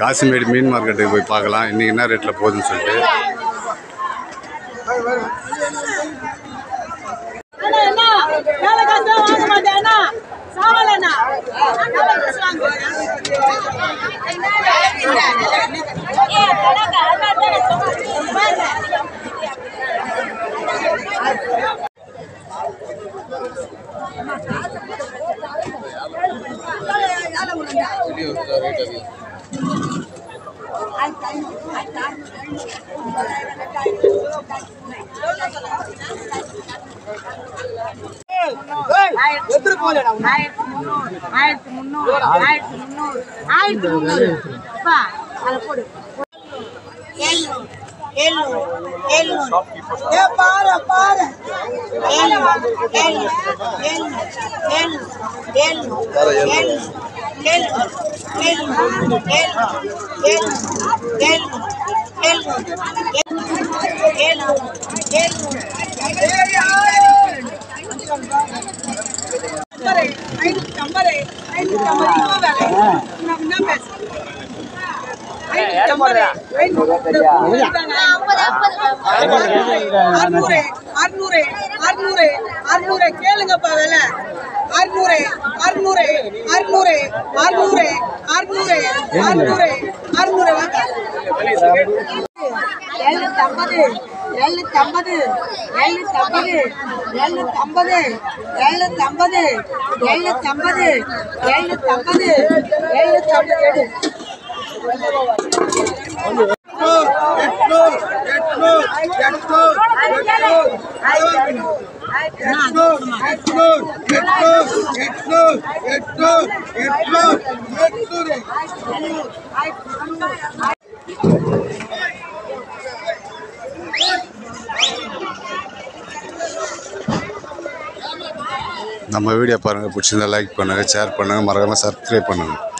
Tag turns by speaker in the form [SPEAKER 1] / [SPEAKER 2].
[SPEAKER 1] காசிமேடு மீன் மார்க்கெட்டுக்கு போய் பார்க்கலாம் இன்றைக்கி என்ன ரேட்டில் போகுதுன்னு சொல்லிட்டு
[SPEAKER 2] அண்ணா, அண்ணா, வேலை காசு வாங்க மாட்டேன் அண்ணா. சாவல் அண்ணா. நல்லா பேசுறாங்க. ஆயிரத்தி முந்நூறு ஆயிரத்தி முந்நூறு ஆயிரத்தி முந்நூறு ஆயிரத்தி முந்நூறு அப்பா, அதை போடு ஏழ்நூறு ஏழ்நூறு ஏழ்நூறு ஏ பாரு பாரு ஏழ்நூறு ஏழ்நூறு ஏழ்நூறு ஏழ்நூறு ஏழ்நூறு ஏழ்நூறு ஏழ்நூறு ஏழ்நூறு ஏழ்நூறு ஏழ்நூறு ஏழ்நூறு ஏழ்நூறு ஏழ்நூறு ஐநூத்தி ஐம்பது ஐநூத்தி ஐம்பது இப்போ வேலை நான் என்ன பேசுறேன் ஐநூத்தி ஐம்பது அறுநூறு அறுநூறு அறுநூறு அறுநூறு கேளுங்கப்பா வேலை அறுநூறு அறுநூறு அறுநூறு அறுநூறு அறுநூறு அறுநூறு அறுநூறு வாங்க எழுநூத்தி ஐம்பது எழுநூத்தி ஐம்பது எழுநூத்தி ஐம்பது எழுநூத்தி ஐம்பது எழுநூத்தி ஐம்பது எழுநூத்தி ஐம்பது எழுநூத்தி ஐம்பது எழுநூத்தி ஐம்பது எடு
[SPEAKER 1] நம்ம வீடியோ பாருங்கள் பிடிச்சிருந்தா லைக் பண்ணுங்கள் ஷேர் பண்ணுங்கள் மறக்காமல் சப்ஸ்கிரைப் பண்ணுங்கள்